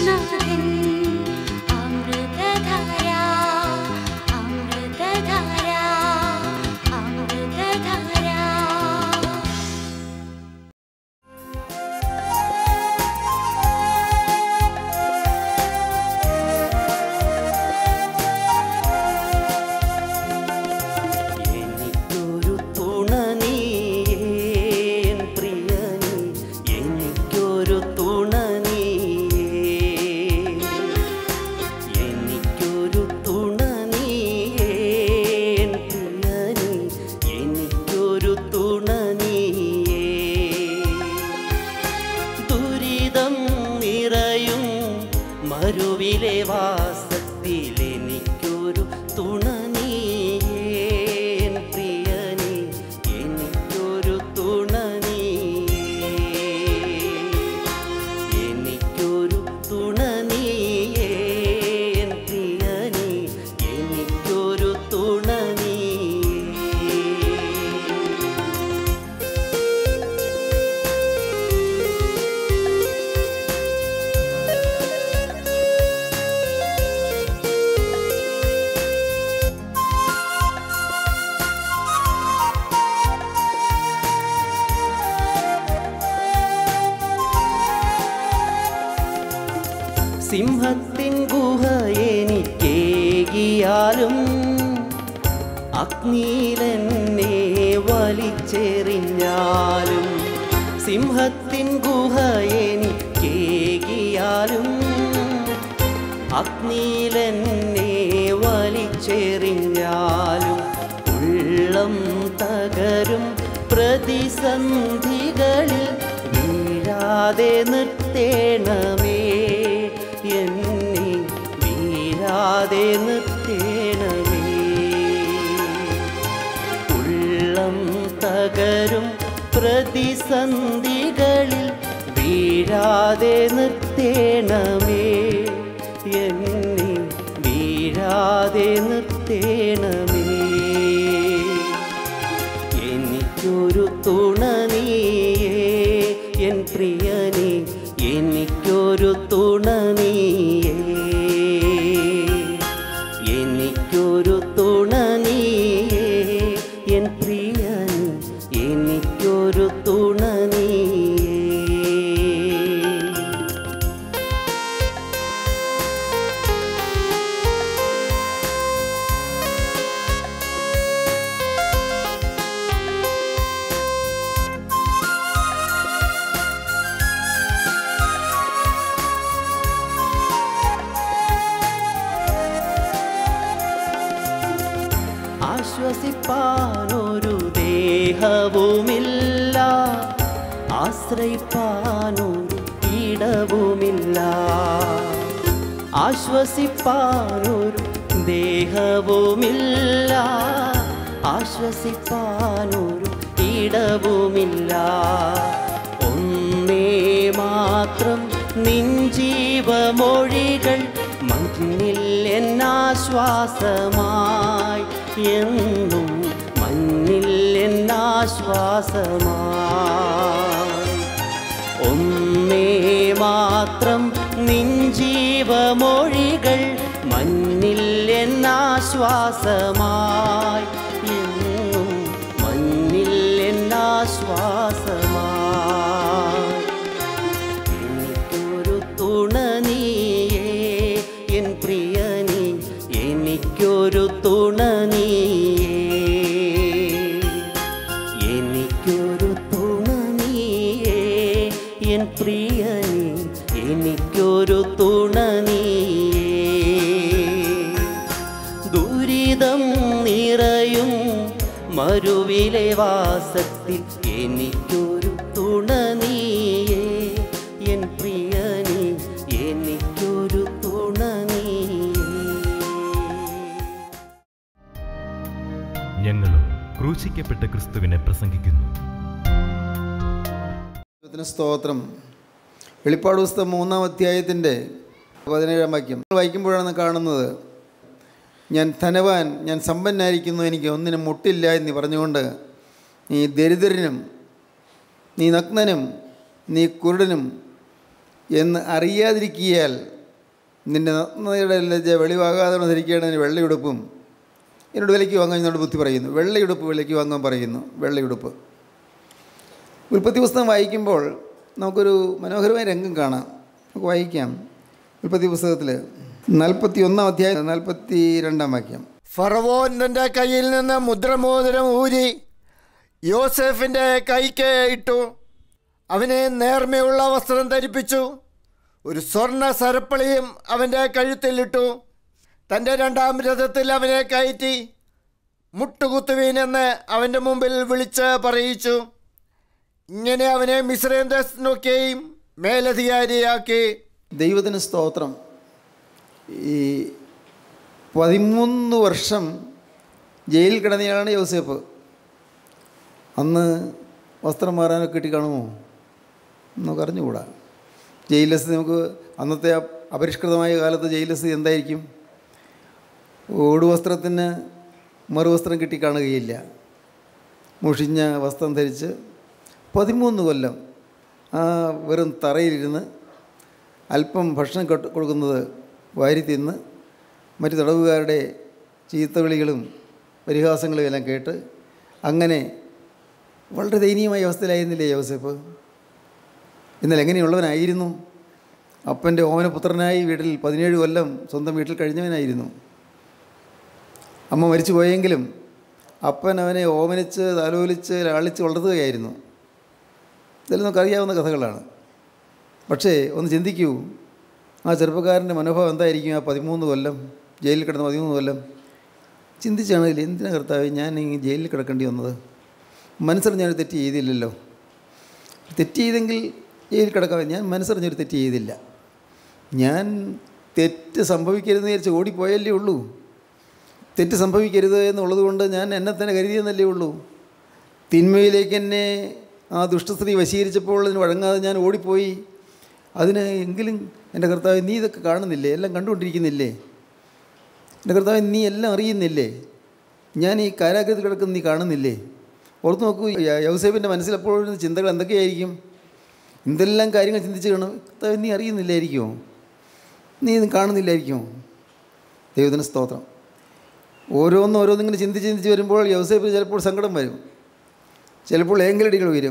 യേശുനാഥൻ അമൃതധാര അമൃതധാര അമൃതധാര എനിക്കൊരു തുണ നീയേ എൻ പ്രിയനേ എനിക്കൊരു തുണ നീയേ എനിക്കൊരു തുണ നീയേ എൻ പ്രിയനേ എനിക്കൊരു തുണ നീയേ ദുരിതം നിറയും മരുവിലെ വാസത്തിൽ എനിക്കൊരു തുണ നീയേ എൻ പ്രിയനേ എനിക്കൊരു തുണ നീയേ എനിക്കൊരു തുണ നീയേ എൻ പ്രിയനേ എനിക്കൊരു തുണ നീയേ സിംഹത്തിൻ ഗുഹ എനിക്കേകിയാലും അഗ്നിയിലെന്നെ വലിച്ചെറിഞ്ഞാലും സിംഹത്തിൻ ഗുഹ എനിക്കേകിയാലും അഗ്നിയിലെന്നെ വലിച്ചെറിഞ്ഞാലും ഉള്ളം തകരും പ്രതിസന്ധികളിൽ വീഴാതെ നിർത്തേണമേ എന്നെ വീഴാതെ നിർത്തേണമേ ഉള്ളം തകരും പ്രതിസന്ധികളിൽ വീഴാതെ നിർത്തേണമേ എന്നെ വീഴാതെ നിർത്തേണമേ എനിക്കൊരു തുണ നീയേ എൻ പ്രിയനേ എനിക്കൊരു തുണ നീയേ എനിക്കൊരു തുണ നീയേ എൻ പ്രിയൻ എനിക്കൊരു തുണ നീയേ ആശ്വസിപ്പാനൊരു ദേഹവുമില്ല ആശ്രയിപ്പാനൊരു ഇടവുമില്ല ആശ്വസിപ്പാനൊരു ദേഹവുമില്ല ആശ്വസിപ്പാനൊരു ഇടവുമില്ല ഒന്നേ മാത്രം നിൻ ജീവമൊഴികൾ മഞ്ഞിൽ എന്നാശ്വാസമായി എന്നും മഞ്ഞിൽ എന്നാശ്വാസമായി ഒന്നേ മാത്രം നിൻ ജീവമൊഴികൾ മഞ്ഞിൽ എന്നാശ്വാസമായി എന്നും മഞ്ഞിൽ എന്നാശ്വാസമായി എനിക്കൊരു തുണ നീയേ എൻ പ്രിയനേ എനിക്കൊരു തുണ നീയേ എനിക്കൊരു തുണ നീയേ എൻ പ്രിയനേ എനിക്കൊരു തുണ നീയേ ദുരിതം നിറയും മരുവിലെ വാസത്തിൽ എനിക്കൊരു തുണ നീയേ എൻ പ്രിയനേ എനിക്കൊരു തുണ നീയേ ഞങ്ങളും ക്രൂശിക്കപ്പെട്ട ക്രിസ്തുവിനെ പ്രസംഗിക്കുന്നു ദൈവത്തിന് സ്തോത്രം വെളിപ്പാട് പുസ്തകം മൂന്നാം അധ്യായത്തിൻ്റെ പതിനേഴാം വാക്യം വായിക്കുമ്പോഴാണ് കാണുന്നത് ഞാൻ ധനവാൻ ഞാൻ സമ്പന്നായിരിക്കുന്നു എനിക്ക് ഒന്നിനും മുട്ടില്ല എന്ന് പറഞ്ഞുകൊണ്ട് നീ ദരിദ്രനും നീ നഗ്നനും നീ കുരുടനും എന്ന് അറിയാതിരിക്കിയാൽ നിന്റെ നഗ്നതയുടെ ലജ്ജ വെളിവാകാതെ ധരിക്കേണ്ടതിന് വെള്ളയുടുപ്പും എന്നോട് വിലയ്ക്ക് വാങ്ങാൻ എന്നോട് ബുദ്ധി പറയുന്നു വെള്ളയുടുപ്പ് വിലയ്ക്ക് വാങ്ങാൻ പറയുന്നു വെള്ളയുടുപ്പ് ഉൽപ്പത്തി പുസ്തകം വായിക്കുമ്പോൾ നമുക്കൊരു മനോഹരമായ രംഗം കാണാം നമുക്ക് വായിക്കാം ഉൽപ്പത്തി പുസ്തകത്തിൽ നാൽപ്പത്തി ഒന്നാം അധ്യായം നാൽപ്പത്തി രണ്ടാം വാക്യം ഫറവോൻ തൻ്റെ കയ്യിൽ നിന്ന് മുദ്രമോതിരം ഊരി യോസെഫിൻ്റെ കൈക്ക് ഇട്ടു അവനെ നേർമയുള്ള വസ്ത്രം ധരിപ്പിച്ചു ഒരു സ്വർണ്ണ സരപ്പളിയും അവൻ്റെ കഴുത്തിലിട്ടു തൻ്റെ രണ്ടാം രഥത്തിൽ അവനെ കയറ്റി മുട്ടുകുത്തുവീനെന്ന് അവൻ്റെ മുമ്പിൽ വിളിച്ച് പറയിച്ചു ഇങ്ങനെ അവനെ മിശ്രയും ദേശത്തിനൊക്കെയും മേലധികാരിയാക്കി ദൈവത്തിന് സ്തോത്രം ഈ പതിമൂന്ന് വർഷം ജയിലിൽ കിടന്നയാളാണ് യോസേപ്പ് അന്ന് വസ്ത്രം മാറാനൊക്കെ കിട്ടി കാണുമോ നമുക്ക് അറിഞ്ഞുകൂടാ ജയിലസ്ഥിതി നമുക്ക് അന്നത്തെ ആ അപരിഷ്കൃതമായ കാലത്ത് ജയിലസ്ഥിതി എന്തായിരിക്കും ഓടുവസ്ത്രത്തിന് മറുവസ്ത്രം കിട്ടി കാണുകയില്ല മുഷിഞ്ഞ വസ്ത്രം ധരിച്ച് പതിമൂന്ന് കൊല്ലം ആ വെറും തറയിലിരുന്ന് അല്പം ഭക്ഷണം കൊട്ട് കൊടുക്കുന്നത് വാരി തിന്ന് മറ്റ് തടവുകാരുടെ ചീത്തവിളികളും പരിഹാസങ്ങളും എല്ലാം കേട്ട് അങ്ങനെ വളരെ ദയനീയമായ അവസ്ഥയിലായിരുന്നില്ലേ യോസഫ് എന്നാൽ എങ്ങനെയുള്ളവനായിരുന്നു അപ്പൻ്റെ ഓമനപുത്രനായി വീട്ടിൽ പതിനേഴ് കൊല്ലം സ്വന്തം വീട്ടിൽ കഴിഞ്ഞവനായിരുന്നു അമ്മ മരിച്ചു പോയെങ്കിലും അപ്പൻ അവനെ ഓമനിച്ച് താലോലിച്ച് ലാളിച്ച് വളർത്തുകയായിരുന്നു ഇതെല്ലാം നമുക്കറിയാവുന്ന കഥകളാണ് പക്ഷേ ഒന്ന് ചിന്തിക്കൂ ആ ചെറുപ്പക്കാരൻ്റെ മനോഭാവം എന്തായിരിക്കും ആ പതിമൂന്ന് കൊല്ലം ജയിലിൽ കിടന്ന പതിമൂന്ന് കൊല്ലം ചിന്തിച്ചാണെങ്കിൽ എന്തിനാ കർത്താവ് ഞാൻ ഈ ജയിലിൽ കിടക്കേണ്ടി വന്നത് മനസ്സറിഞ്ഞ് ഞാൻ തെറ്റ് ചെയ്തില്ലല്ലോ തെറ്റ് ചെയ്തെങ്കിൽ ജയിലിൽ കിടക്കാം ഞാൻ മനസ്സറിഞ്ഞൊരു തെറ്റ് ചെയ്തില്ല ഞാൻ തെറ്റ് സംഭവിക്കരുതെന്ന് വിചാരിച്ച് ഓടിപ്പോയല്ലേ ഉള്ളൂ തെറ്റ് സംഭവിക്കരുത് എന്നുള്ളത് കൊണ്ട് ഞാൻ എന്നെ തന്നെ കരുതിയെന്നല്ലേ ഉള്ളൂ തിന്മയിലേക്ക് എന്നെ ആ ദുഷ്ടസ്ത്രീ വശീകരിച്ചപ്പോൾ അതിന് വഴങ്ങാതെ ഞാൻ ഓടിപ്പോയി അതിന് എങ്കിലും എൻ്റെ കർത്താവ് നീ ഇതൊക്കെ കാണുന്നില്ലേ എല്ലാം കണ്ടുകൊണ്ടിരിക്കുന്നില്ലേ എൻ്റെ കർത്താവ് നീ എല്ലാം അറിയുന്നില്ലേ ഞാൻ ഈ കാരാഗ്രഹത്തിൽ കിടക്കുന്ന നീ കാണുന്നില്ലേ ഓർത്ത് നോക്കൂ യ- യൗസേപ്പിൻ്റെ മനസ്സിലെപ്പോഴും ചിന്തകൾ എന്തൊക്കെയായിരിക്കും എന്തെല്ലാം കാര്യങ്ങൾ ചിന്തിച്ച് കാണും കർത്താവ് നീ അറിയുന്നില്ലായിരിക്കുമോ നീ ഇത് കാണുന്നില്ലായിരിക്കുമോ ദൈവത്തിന് സ്തോത്രം ഓരോന്നും ഓരോന്നിങ്ങനെ ചിന്തിച്ച് ചിന്തിച്ച് വരുമ്പോൾ യൗസേപ്പിന് ചിലപ്പോൾ സങ്കടം വരും ചിലപ്പോൾ ഏങ്കലടികൾ വരും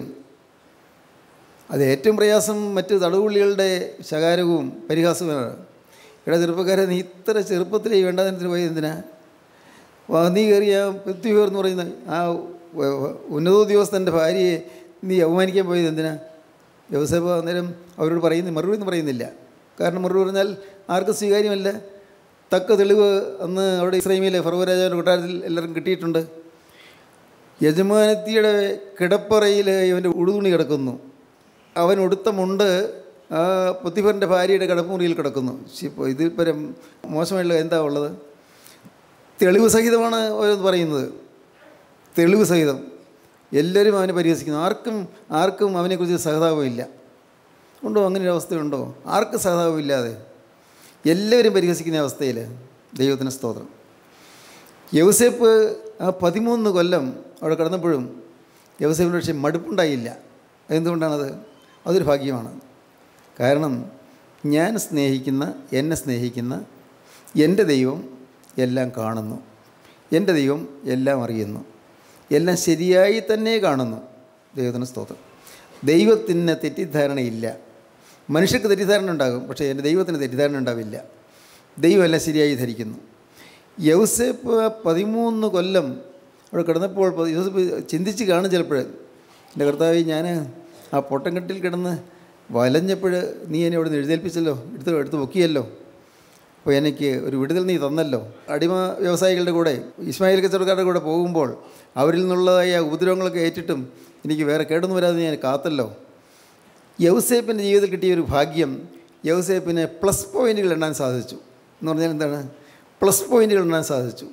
അത് ഏറ്റവും പ്രയാസം മറ്റ് തടവുള്ളികളുടെ ശകാരവും പരിഹാസവുമാണ് ഇവിടെ ചെറുപ്പക്കാരെ നീ ഇത്ര ചെറുപ്പത്തിലേ വേണ്ടാതിനത്തിന് പോയത് എന്തിനാ വാ, നീ കയറിയ പൃഥ്വിഹോർ എന്ന് പറയുന്ന ആ വ- വ- ഉന്നതോദ്യോഗസ്ഥൻ്റെ ഭാര്യയെ നീ അവമാനിക്കാൻ പോയത് എന്തിനാ യവസേബ അന്നേരം അവരോട് പറയുന്ന മറുപടി ഒന്നും പറയുന്നില്ല കാരണം മറുപടി പറഞ്ഞാൽ ആർക്കും സ്വീകാര്യമല്ല തക്ക തെളിവ് അന്ന് അവിടെ ഇസ്രൈമിലെ ഫറവ രാജാവിൻ്റെ കൊട്ടാരത്തിൽ എല്ലാവർക്കും കിട്ടിയിട്ടുണ്ട് യജമാനത്തിയുടെ കിടപ്പറയിൽ ഇവൻ്റെ ഉടുതുണി കിടക്കുന്നു അവൻ ഉടുത്ത മുണ്ട് ആ പൊത്തിഫറിൻ്റെ ഭാര്യയുടെ കിടപ്പുമുറിയിൽ കിടക്കുന്നു ശ്ശി, ഇപ്പൊ ഇതിൽ പരം മോശമായിട്ടുള്ള എന്താ ഉള്ളത് തെളിവ് സഹിതമാണ് ഓരോന്ന് പറയുന്നത് തെളിവ് സഹിതം എല്ലാവരും അവനെ പരിഹസിക്കുന്നു ആർക്കും ആർക്കും അവനെക്കുറിച്ച് സഹതാപമില്ല ഉണ്ടോ അങ്ങനെ ഒരു അവസ്ഥയുണ്ടോ ആർക്കും സഹതാപമില്ലാതെ എല്ലാവരും പരിഹസിക്കുന്ന അവസ്ഥയിൽ ദൈവത്തിന് സ്തോത്രം യൗസേപ്പ് ആ പതിമൂന്ന് കൊല്ലം അവിടെ കിടന്നപ്പോഴും യൗസേപ്പിന് പക്ഷേ മടുപ്പുണ്ടായില്ല എന്തുകൊണ്ടാണത് അതൊരു ഭാഗ്യമാണ് കാരണം ഞാൻ സ്നേഹിക്കുന്ന എന്നെ സ്നേഹിക്കുന്ന എൻ്റെ ദൈവം എല്ലാം കാണുന്നു എൻ്റെ ദൈവം എല്ലാം അറിയുന്നു എല്ലാം ശരിയായി തന്നെ കാണുന്നു ദൈവത്തിന് സ്തോത്രം ദൈവത്തിന് തെറ്റിദ്ധാരണയില്ല മനുഷ്യർക്ക് തെറ്റിദ്ധാരണ ഉണ്ടാകും പക്ഷേ എൻ്റെ ദൈവത്തിന് തെറ്റിദ്ധാരണ ഉണ്ടാവില്ല ദൈവം എല്ലാം ശരിയായി ധരിക്കുന്നു യൗസേപ്പ് ആ പതിമൂന്ന് കൊല്ലം അവിടെ കിടന്നപ്പോൾ പ- യൗസേപ്പ് ചിന്തിച്ച് കാണും ചിലപ്പോൾ എൻ്റെ കർത്താവ് ഞാൻ ആ പൊട്ടൻകെട്ടിൽ കിടന്ന് വലഞ്ഞപ്പോൾ നീ എന്നെ അവിടെ നിന്ന് എഴുന്നേൽപ്പിച്ചല്ലോ എടുത്ത് എടുത്ത് പൊക്കിയല്ലോ അപ്പോൾ എനിക്ക് ഒരു വിടുതൽ നീ തന്നല്ലോ അടിമ വ്യവസായികളുടെ കൂടെ ഇസ്മായിൽ കച്ചവടക്കാരുടെ കൂടെ പോകുമ്പോൾ അവരിൽ നിന്നുള്ളതായ ഉപദ്രവങ്ങളൊക്കെ ഏറ്റിട്ടും എനിക്ക് വേറെ കേടൊന്നും വരാതെ ഞാൻ കാത്തല്ലോ യൗസേപ്പിൻ്റെ ജീവിതത്തിൽ കിട്ടിയ ഒരു ഭാഗ്യം യൗസേപ്പിന് പ്ലസ് പോയിൻറ്റുകൾ എണ്ണാൻ സാധിച്ചു എന്ന് പറഞ്ഞാൽ എന്താണ് പ്ലസ് പോയിൻറ്റുകൾ എണ്ണാൻ സാധിച്ചു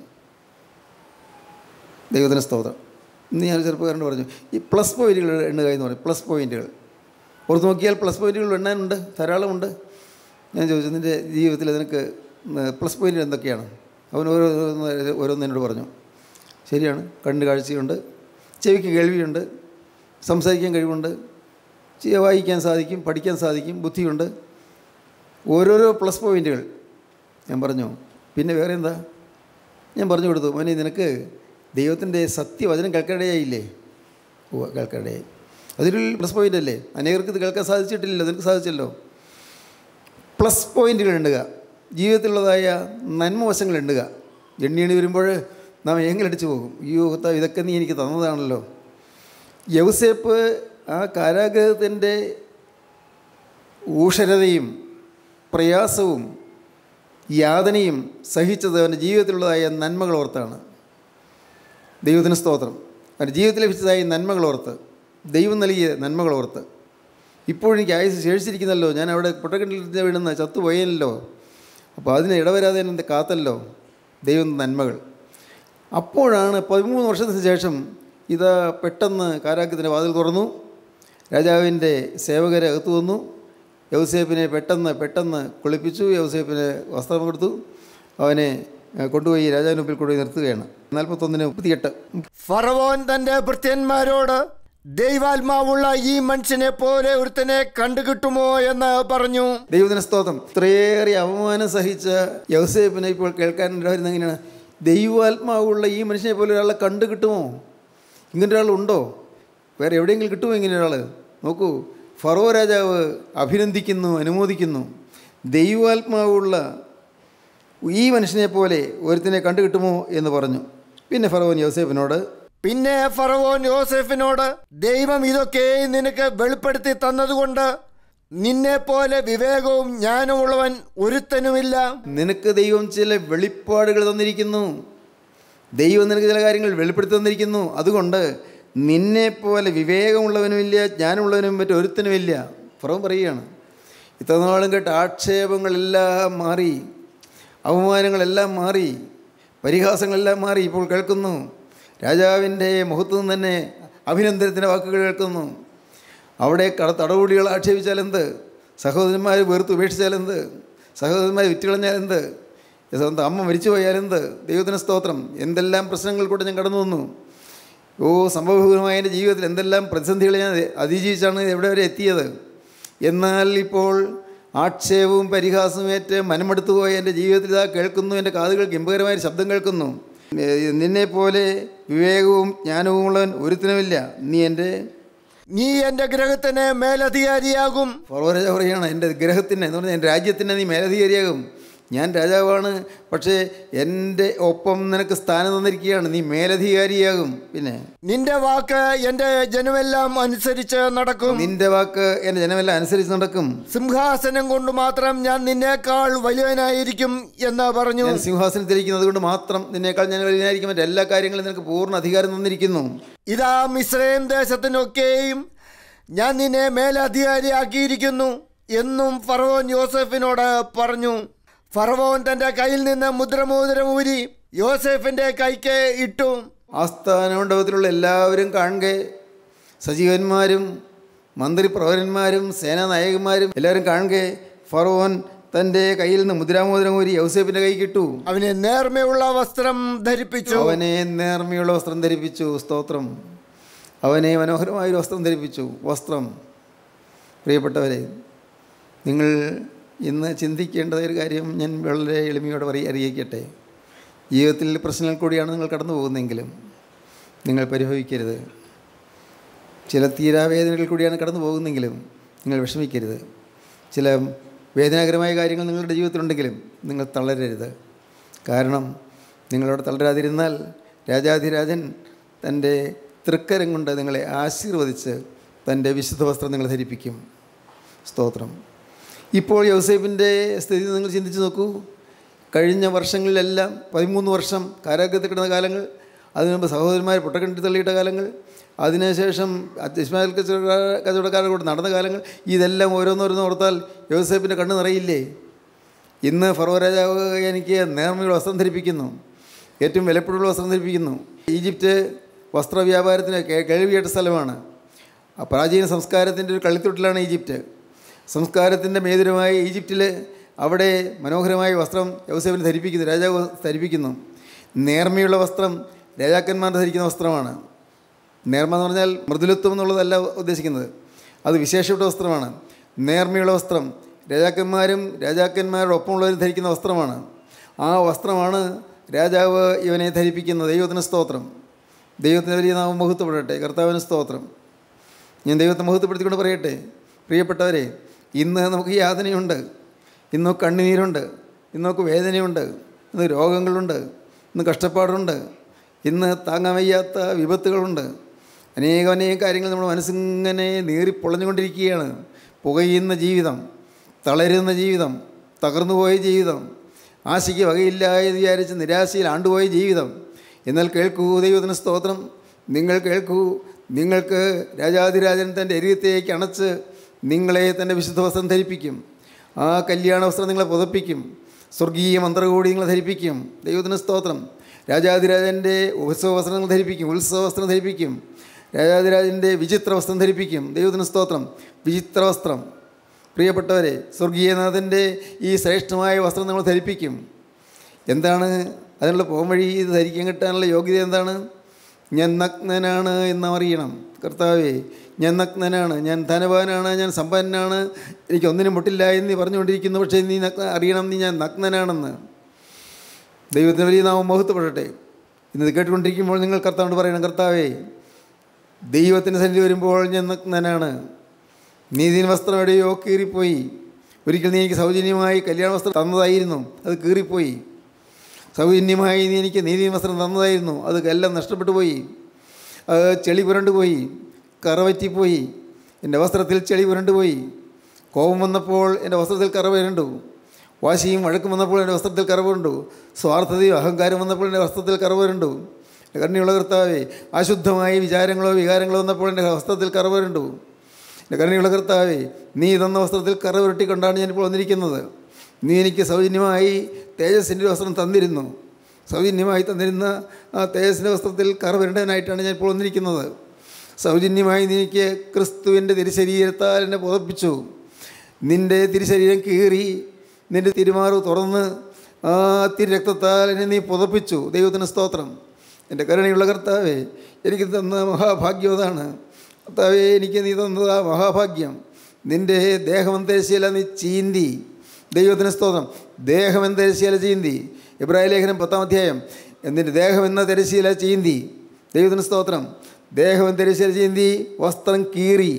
ദൈവത്തിന് സ്തോത്രം ഇന്ന് ഞാൻ ചെറുപ്പക്കാരനോട് പറഞ്ഞു ഈ പ്ലസ് പോയിൻറ്റുകൾ എണ്ണുക എന്ന് പറയും പ്ലസ് പോയിൻറ്റുകൾ ഓർത്ത് നോക്കിയാൽ പ്ലസ് പോയിൻറ്റുകൾ എണ്ണാനുണ്ട് ധാരാളമുണ്ട് ഞാൻ ചോദിച്ചു നിൻ്റെ ജീവിതത്തിൽ നിനക്ക് പ്ലസ് പോയിൻറ്റുകൾ എന്തൊക്കെയാണ് അവൻ ഓരോ ഓരോന്ന് എന്നോട് പറഞ്ഞു ശരിയാണ് കണ്ണ് കാഴ്ചയുണ്ട് ചെവിക്ക് കേൾവിയുണ്ട് സംസാരിക്കാൻ കഴിവുണ്ട് ചെ- വായിക്കാൻ സാധിക്കും പഠിക്കാൻ സാധിക്കും ബുദ്ധിയുണ്ട് ഓരോരോ പ്ലസ് പോയിൻറ്റുകൾ ഞാൻ പറഞ്ഞു പിന്നെ വേറെ എന്താ ഞാൻ പറഞ്ഞു കൊടുത്തു മോനെ നിനക്ക് ദൈവത്തിൻ്റെ സത്യവചനം കേൾക്കാനിടയായില്ലേ ഓ കേൾക്കാനിടയായി അതൊരു പ്ലസ് പോയിൻ്റ് അല്ലേ അനേകർക്ക് ഇത് കേൾക്കാൻ സാധിച്ചിട്ടില്ലല്ലോ നിനക്ക് സാധിച്ചല്ലോ പ്ലസ് പോയിൻ്റുകൾ എണ്ണുക ജീവിതത്തിലുള്ളതായ നന്മവശങ്ങൾ എണ്ണുക എണ്ണി എണ്ണി വരുമ്പോൾ നാം ഏങ്ങലടിച്ച് പോകും അയ്യോ കർത്താവ് ഇതൊക്കെ നീ എനിക്ക് തന്നതാണല്ലോ യൗസേപ്പ് ആ കാരാഗ്രഹത്തിൻ്റെ ഊഷരതയും പ്രയാസവും യാതനയും സഹിച്ചത് അവൻ്റെ ജീവിതത്തിലുള്ളതായ നന്മകൾ ഓർത്താണ് ദൈവത്തിന് സ്തോത്രം അവൻ്റെ ജീവിതത്തിൽ ലഭിച്ചതായ നന്മകൾ ഓർത്ത് ദൈവം നൽകിയ നന്മകൾ ഓർത്ത് ഇപ്പോഴെനിക്ക് ആയുസ് ശേഷിച്ചിരിക്കുന്നല്ലോ ഞാൻ അവിടെ പൊട്ടക്കിണ്ടിൽ വീഴുന്ന ചത്തുപോയല്ലോ അപ്പോൾ അതിന് ഇടവരാതെ എന്നെ കാത്തല്ലോ ദൈവം നന്മകൾ അപ്പോഴാണ് പതിമൂന്ന് വർഷത്തിന് ശേഷം ഇത് പെട്ടെന്ന് കാരാഗ്രഹത്തിൻ്റെ വാതിൽ തുറന്നു രാജാവിൻ്റെ സേവകരെ അകത്തു വന്നു യൗസേപ്പിനെ പെട്ടെന്ന് പെട്ടെന്ന് കുളിപ്പിച്ചു യൗസേപ്പിന് വസ്ത്രം കൊടുത്തു അവനെ ഏഹ്, കൊണ്ടുപോയി രാജാവിന് മുമ്പിൽ കൊണ്ടുപോയി നിർത്തുകയാണ് നാൽപ്പത്തൊന്നിന് മുപ്പത്തിയെട്ട് ഫറവോൻ തന്റെ ഭൃത്യന്മാരോട് ദൈവാത്മാവുള്ള ഈ മനുഷ്യനെ പോലെ ഒരുത്തനെ കണ്ടുകിട്ടുമോ എന്ന് പറഞ്ഞു ദൈവത്തിന് സ്തോത്രം ഇത്രയേറെ അവമാനം സഹിച്ച യൗസേപ്പിനെ ഇപ്പോൾ കേൾക്കാൻ ഉണ്ടായിരുന്ന എങ്ങനെയാണ് ദൈവാത്മാവുള്ള ഈ മനുഷ്യനെ പോലെ ഒരാളെ കണ്ടു കിട്ടുമോ ഇങ്ങനെ ഒരാളുണ്ടോ വേറെ എവിടെയെങ്കിലും കിട്ടുമോ ഇങ്ങനെ ഒരാൾ നോക്കൂ ഫറോ രാജാവ് അഭിനന്ദിക്കുന്നു അനുമോദിക്കുന്നു ദൈവാത്മാവുള്ള ഈ മനുഷ്യനെ പോലെ ഒരുത്തിനെ കണ്ടു കിട്ടുമോ എന്ന് പറഞ്ഞു പിന്നെ ഫറോൻ യൗസേപ്പിനോട് പിന്നെ ഫറവോൻ യോസെഫിനോട് ദൈവം ഇതൊക്കെ നിനക്ക് വെളിപ്പെടുത്തി തന്നതുകൊണ്ട് നിന്നെ പോലെ വിവേകവും ജ്ഞാനമുള്ളവൻ ഒരുത്തനുമില്ല നിനക്ക് ദൈവം ചില വെളിപ്പാടുകൾ തന്നിരിക്കുന്നു ദൈവം നിനക്ക് ചില കാര്യങ്ങൾ വെളിപ്പെടുത്തി തന്നിരിക്കുന്നു അതുകൊണ്ട് നിന്നെപ്പോലെ വിവേകമുള്ളവനുമില്ല ജ്ഞാനമുള്ളവനും മറ്റും ഒരുത്തനുമില്ല പുറം പറയുകയാണ് ഇത്ര നാളും കേട്ട ആക്ഷേപങ്ങളെല്ലാം മാറി അവമാനങ്ങളെല്ലാം മാറി പരിഹാസങ്ങളെല്ലാം മാറി ഇപ്പോൾ കേൾക്കുന്നു രാജാവിൻ്റെ മുഖത്തു നിന്ന് തന്നെ അഭിനന്ദനത്തിൻ്റെ വാക്കുകൾ കേൾക്കുന്നു അവിടെ കട തടവുടികൾ ആക്ഷേപിച്ചാലെന്ത് സഹോദരന്മാർ വെറുത്ത് ഉപേക്ഷിച്ചാലെന്ത് സഹോദരന്മാർ വിറ്റുകളഞ്ഞാലെന്ത് സ്വന്തം അമ്മ മരിച്ചു പോയാലെന്ത് ദൈവത്തിന് സ്തോത്രം എന്തെല്ലാം പ്രശ്നങ്ങൾ കൂടെ ഞാൻ കടന്നു വന്നു ഓ സംഭവപൂർവമായ എൻ്റെ ജീവിതത്തിൽ എന്തെല്ലാം പ്രതിസന്ധികൾ ഞാൻ അതിജീവിച്ചാണ് എവിടെ വരെ എത്തിയത് എന്നാൽ ഇപ്പോൾ ആക്ഷേപവും പരിഹാസവും ഏറ്റ് മനമെടുത്തു പോയ എൻ്റെ ജീവിതത്തിൽ ഇതാ കേൾക്കുന്നു എൻ്റെ കാതുകൾ ഗംഭീരമായ ഒരു ശബ്ദം കേൾക്കുന്നു നിന്നെ പോലെ വിവേകവും ജ്ഞാനവുമുള്ളവൻ ഒരുത്തിനുമില്ല നീ എൻ്റെ നീ എൻ്റെ ഗ്രഹത്തിന് മേലധികാരിയാകും ഫറോ രാജാവ് പറയുകയാണ് എൻ്റെ ഗ്രഹത്തിന് എന്ന് പറഞ്ഞാൽ എൻ്റെ രാജ്യത്തിന് നീ മേലധികാരിയാകും ഞാൻ രാജാവാണ് പക്ഷേ എൻ്റെ ഒപ്പം നിനക്ക് സ്ഥാനം തന്നിരിക്കുകയാണ് നീ മേലധികാരിയാകും പിന്നെ നിന്റെ വാക്ക് എൻ്റെ ജനമെല്ലാം അനുസരിച്ച് നടക്കും നിന്റെ വാക്ക് എൻ്റെ ജനമെല്ലാം അനുസരിച്ച് നടക്കും സിംഹാസനം കൊണ്ട് മാത്രം ഞാൻ നിന്നേക്കാൾ വലിയവനായിരിക്കും എന്ന് പറഞ്ഞു ഞാൻ സിംഹാസനത്തിലിരിക്കുന്നത് കൊണ്ട് മാത്രം നിന്നേക്കാൾ ഞാൻ വലിയനായിരിക്കും മറ്റേ എല്ലാ കാര്യങ്ങളും നിനക്ക് പൂർണ്ണ അധികാരം തന്നിരിക്കുന്നു ഇതാ മിശ്രയും ദേശത്തിനൊക്കെയും ഞാൻ നിന്നെ മേലധികാരിയാക്കിയിരിക്കുന്നു എന്നും ഫറവോൻ യോസെഫിനോട് പറഞ്ഞു ഫറവോൻ തന്റെ കയ്യിൽ നിന്ന് മുദ്രമോതിരം ഊരി യോസെഫിന്റെ കൈക്ക് ഇട്ടു ആസ്ഥാനമണ്ഡപത്തിലുള്ള എല്ലാവരും കാണുക സജീവന്മാരും മന്ത്രിപ്രവരന്മാരും സേനാനായകന്മാരും എല്ലാവരും കാണുക ഫറോൻ തൻ്റെ കയ്യിൽ നിന്ന് മുദ്രാമോദരം ഊരി യൗസേപ്പിൻ്റെ കൈ കിട്ടു അവന് നേർമയുള്ള വസ്ത്രം ധരിപ്പിച്ചു അവനെ നേർമയുള്ള വസ്ത്രം ധരിപ്പിച്ചു സ്തോത്രം അവനെ മനോഹരമായൊരു വസ്ത്രം ധരിപ്പിച്ചു വസ്ത്രം പ്രിയപ്പെട്ടവരെ നിങ്ങൾ ഇന്ന് ചിന്തിക്കേണ്ട ഒരു കാര്യം ഞാൻ വളരെ എളിമയോടെ പറയ അറിയിക്കട്ടെ ജീവിതത്തിൽ പ്രശ്നങ്ങൾ കൂടിയാണ് നിങ്ങൾ കടന്നു പോകുന്നതെങ്കിലും നിങ്ങൾ പരിഭവിക്കരുത് ചില തീരാവേദനകൾ കൂടിയാണ് കടന്നു പോകുന്നെങ്കിലും നിങ്ങൾ വിഷമിക്കരുത് ചില വേദനാകരമായ കാര്യങ്ങൾ നിങ്ങളുടെ ജീവിതത്തിലുണ്ടെങ്കിലും നിങ്ങൾ തളരരുത് കാരണം നിങ്ങളവിടെ തളരാതിരുന്നാൽ രാജാധിരാജൻ തൻ്റെ തൃക്കരം കൊണ്ട് നിങ്ങളെ ആശീർവദിച്ച് തൻ്റെ വിശുദ്ധ വസ്ത്രം നിങ്ങളെ ധരിപ്പിക്കും സ്തോത്രം ഇപ്പോൾ യൗസേപ്പിൻ്റെ സ്ഥിതി നിങ്ങൾ ചിന്തിച്ച് നോക്കൂ കഴിഞ്ഞ വർഷങ്ങളിലെല്ലാം പതിമൂന്ന് വർഷം കാരാഗ്രഹത്തിൽ കിടന്ന കാലങ്ങൾ അതിനു മുമ്പ് സഹോദരന്മാർ പൊട്ടക്കിണ്ടി തള്ളിയിട്ട കാലങ്ങൾ അതിനുശേഷം ഇസ്മായിൽ കച്ചവട കച്ചവടക്കാരുടെ കൂടെ നടന്ന കാലങ്ങൾ ഇതെല്ലാം ഓരോന്നോരോന്ന് ഓർത്താൽ യോസേപ്പിൻ്റെ കണ്ണ് നിറയില്ലേ ഇന്ന് ഫറോ രാജാവ് എനിക്ക് നേർമയുള്ള വസ്ത്രം ധരിപ്പിക്കുന്നു ഏറ്റവും വിലപ്പെടുള്ള വസ്ത്രം ധരിപ്പിക്കുന്നു ഈജിപ്റ്റ് വസ്ത്രവ്യാപാരത്തിന് കേ- കേൾവിയേറ്റ സ്ഥലമാണ് ആ പ്രാചീന സംസ്കാരത്തിൻ്റെ ഒരു കളിത്തൊട്ടിലാണ് ഈജിപ്റ്റ് സംസ്കാരത്തിൻ്റെ മേതുരമായ ഈജിപ്തിൽ അവിടെ മനോഹരമായ വസ്ത്രം യൗസേഫിന് ധരിപ്പിക്കുന്നു രാജാവ് ധരിപ്പിക്കുന്നു നേർമയുള്ള വസ്ത്രം രാജാക്കന്മാർ ധരിക്കുന്ന വസ്ത്രമാണ് നേർമ എന്ന് പറഞ്ഞാൽ മൃദുലത്വം എന്നുള്ളതല്ല ഉദ്ദേശിക്കുന്നത് അത് വിശേഷപ്പെട്ട വസ്ത്രമാണ് നേർമയുള്ള വസ്ത്രം രാജാക്കന്മാരും രാജാക്കന്മാരുടെ ഒപ്പമുള്ളവരും ധരിക്കുന്ന വസ്ത്രമാണ് ആ വസ്ത്രമാണ് രാജാവ് ഇവനെ ധരിപ്പിക്കുന്നത് ദൈവത്തിന് സ്തോത്രം ദൈവത്തിന് വലിയ നാമം മുഹത്വപ്പെടട്ടെ കർത്താവിന് സ്തോത്രം ഞാൻ ദൈവത്തെ മുഹത്വപ്പെടുത്തിക്കൊണ്ട് പറയട്ടെ പ്രിയപ്പെട്ടവരെ ഇന്ന് നമുക്ക് യാതനയുണ്ട് ഇന്ന് കണ്ണുനീരുണ്ട് ഇന്ന് നമുക്ക് വേദനയുണ്ട് ഇന്ന് രോഗങ്ങളുണ്ട് ഇന്ന് കഷ്ടപ്പാടുണ്ട് ഇന്ന് താങ്ങാൻ വയ്യാത്ത വിപത്തുകളുണ്ട് അനേകം അനേകം കാര്യങ്ങൾ നമ്മുടെ മനസ്സിങ്ങനെ നീറിപ്പൊളഞ്ഞുകൊണ്ടിരിക്കുകയാണ് പുകയുന്ന ജീവിതം തളരുന്ന ജീവിതം തകർന്നുപോയ ജീവിതം ആശയ്ക്ക് വകയില്ല എന്ന് വിചാരിച്ച് നിരാശയിൽ ആണ്ടുപോയ ജീവിതം എന്നാൽ കേൾക്കൂ ദൈവത്തിന് സ്തോത്രം നിങ്ങൾ കേൾക്കൂ നിങ്ങൾക്ക് രാജാതിരാജൻ തൻ്റെ എരിയത്തേക്ക് അണച്ച് നിങ്ങളെ തൻ്റെ വിശുദ്ധ വസ്ത്രം ധരിപ്പിക്കും ആ കല്യാണ വസ്ത്രം നിങ്ങളെ പുതപ്പിക്കും സ്വർഗീയ മന്ത്രകൂടി നിങ്ങളെ ധരിപ്പിക്കും ദൈവത്തിന് സ്തോത്രം രാജാതിരാജൻ്റെ ഉത്സവ വസ്ത്രങ്ങൾ ധരിപ്പിക്കും ഉത്സവ വസ്ത്രം ധരിപ്പിക്കും രാജാതിരാജൻ്റെ വിചിത്ര വസ്ത്രം ധരിപ്പിക്കും ദൈവത്തിന് സ്തോത്രം വിചിത്ര വസ്ത്രം പ്രിയപ്പെട്ടവരെ സ്വർഗീയനാഥൻ്റെ ഈ ശ്രേഷ്ഠമായ വസ്ത്രം നമ്മൾ ധരിപ്പിക്കും എന്താണ് അതിനുള്ള പോംവഴി ഇത് ധരിക്കാൻ കിട്ടാനുള്ള യോഗ്യത എന്താണ് ഞാൻ നഗ്നനാണ് എന്നറിയണം കർത്താവേ ഞാൻ നഗ്നനാണ് ഞാൻ ധനവാനാണ് ഞാൻ സമ്പന്നനാണ് എനിക്ക് ഒന്നിനും മുട്ടില്ല എന്ന് നീ പറഞ്ഞുകൊണ്ടിരിക്കുന്നു പക്ഷേ നീ നഗ്ന അറിയണം നീ ഞാൻ നഗ്നനാണെന്ന് ദൈവത്തിന് വലിയ നാമം മുഹത്വപ്പെടട്ടെ ഇന്നത് കേട്ടുകൊണ്ടിരിക്കുമ്പോൾ നിങ്ങൾ കർത്താവോട് പറയണം കർത്താവേ ദൈവത്തിൻ്റെ സന്നിധി വരുമ്പോൾ ഞാൻ നഗ്നനാണ് നീതിൻ വസ്ത്രം എവിടെയോ കീറിപ്പോയി ഒരിക്കൽ നീ എനിക്ക് സൗജന്യമായി കല്യാണ വസ്ത്രം തന്നതായിരുന്നു അത് കീറിപ്പോയി സൗജന്യമായി നീ എനിക്ക് നീതി വസ്ത്രം തന്നതായിരുന്നു അത് എല്ലാം നഷ്ടപ്പെട്ടു പോയി അത് ചെളി പുരണ്ടുപോയി കറവറ്റിപ്പോയി എൻ്റെ വസ്ത്രത്തിൽ ചെളി പുരണ്ടുപോയി കോപം വന്നപ്പോൾ എൻ്റെ വസ്ത്രത്തിൽ കറ പുരണ്ടു വാശിയും വഴക്കും വന്നപ്പോൾ എൻ്റെ വസ്ത്രത്തിൽ കറ പുരണ്ടു സ്വാർത്ഥതയും അഹങ്കാരം വന്നപ്പോൾ എൻ്റെ വസ്ത്രത്തിൽ കറ പുരണ്ടു എൻ്റെ കരുണയുള്ള കർത്താവേ അശുദ്ധമായ വിചാരങ്ങളോ വികാരങ്ങളോ വന്നപ്പോൾ എൻ്റെ വസ്ത്രത്തിൽ കറ പുരണ്ടു എൻ്റെ കരുണയുള്ള കർത്താവേ നീ തന്ന വസ്ത്രത്തിൽ കറ പുരട്ടിക്കൊണ്ടാണ് ഞാനിപ്പോൾ വന്നിരിക്കുന്നത് നീ എനിക്ക് സൗജന്യമായി തേജസ്സിൻ്റെ വസ്ത്രം തന്നിരുന്നു സൗജന്യമായി തന്നിരുന്ന ആ തേജസ്സിൻ്റെ വസ്ത്രത്തിൽ കറ വരേണ്ടതിനായിട്ടാണ് ഞാൻ ഇപ്പോൾ വന്നിരിക്കുന്നത് സൗജന്യമായി നീ എനിക്ക് ക്രിസ്തുവിൻ്റെ തിരുശരീരത്താൽ എന്നെ പുതപ്പിച്ചു നിൻ്റെ തിരുശരീരം കീറി നിൻ്റെ തിരുമാറു തുറന്ന് ആ തിരുരക്തത്താൽ എന്നെ നീ പുതപ്പിച്ചു ദൈവത്തിന് സ്തോത്രം എൻ്റെ കരുണയുള്ള കർത്താവേ എനിക്ക് തന്ന മഹാഭാഗ്യം അതാണ് കർത്താവേ എനിക്ക് നീ തന്നത് ആ മഹാഭാഗ്യം നിൻ്റെ ദേഹമന്തരശീല നീ ചീന്തി ദൈവത്തിന് സ്തോത്രം ദേഹം എന്ന തിരശീല ചീന്തി ഇബ്രാഹിം ലേഖനം പത്താം അധ്യായം എന്നിട്ട് ദേഹം എന്ന തിരശീല ചീന്തി ദൈവത്തിന് സ്തോത്രം ദേഹം എന്ന തിരശീല ചീന്തി വസ്ത്രം കീറി